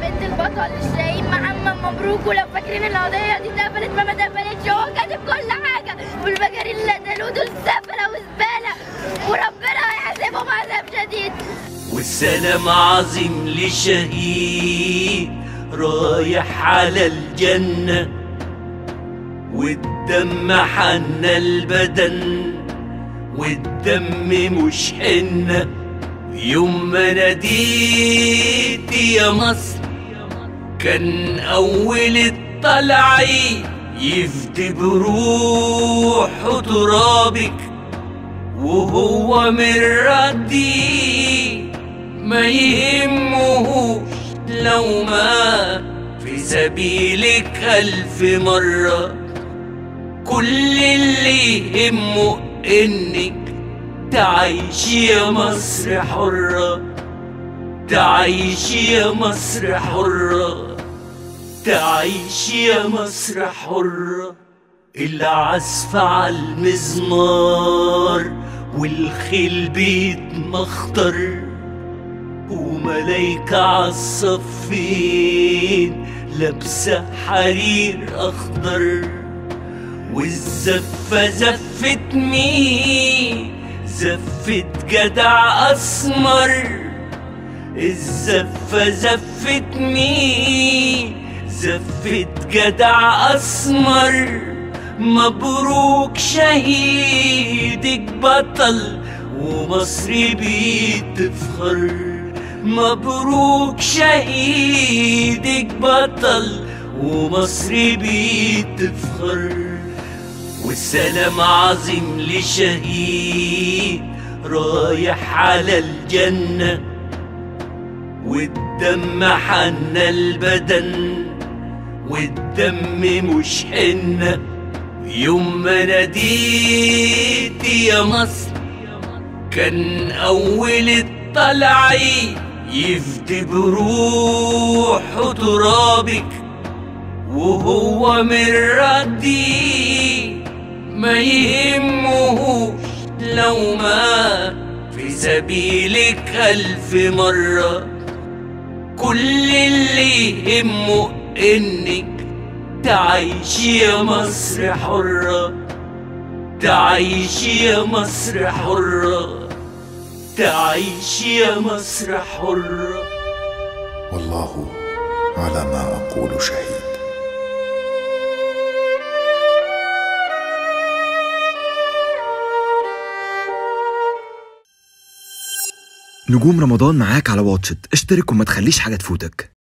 بنت البطل شاهين محمد مبروك ولو فاكرين القضيه دي اتقفلت ما ما اتقفلتش هو كاتب كل حاجه والمجارين اللي قتلوه دول سفله وزباله وربنا هيحاسبهم عذاب شديد والسلام عظيم لشهيد رايح على الجنة والدم حنى البدن والدم مش حنة يوم ما ناديت يا مصر كان أول الطلعي يفدي بروحه ترابك وهو من ردي ما يهمهوش لو ما في سبيلك ألف مرة كل اللي يهمه إنك تعيش يا مصر حرة تعيش يا مصر حرة تعيش يا مصر حرة العزف على المزمار والخيل بيتمخطر وملايكة عالصفين لابسة حرير أخضر والزفة زفت مين زفت جدع أسمر الزفة زفت مين زفت جدع أسمر مبروك شهيدك بطل ومصر بتفخر مبروك شهيدك بطل ومصر بتفخر والسلام عظيم لشهيد رايح على الجنة والدم حنى البدن والدم مش حنة يوم ما ناديت يا مصر كان أول الطلعي يفدي بروحه ترابك وهو من ردي ما يهمهوش لو ما في سبيلك ألف مرة كل اللي يهمه إنك تعيش يا مصر حرة تعيش يا مصر حرة تعيش يا مصر حرة والله على ما أقول شهيد نجوم رمضان معاك على واتشت اشترك وما تخليش حاجة تفوتك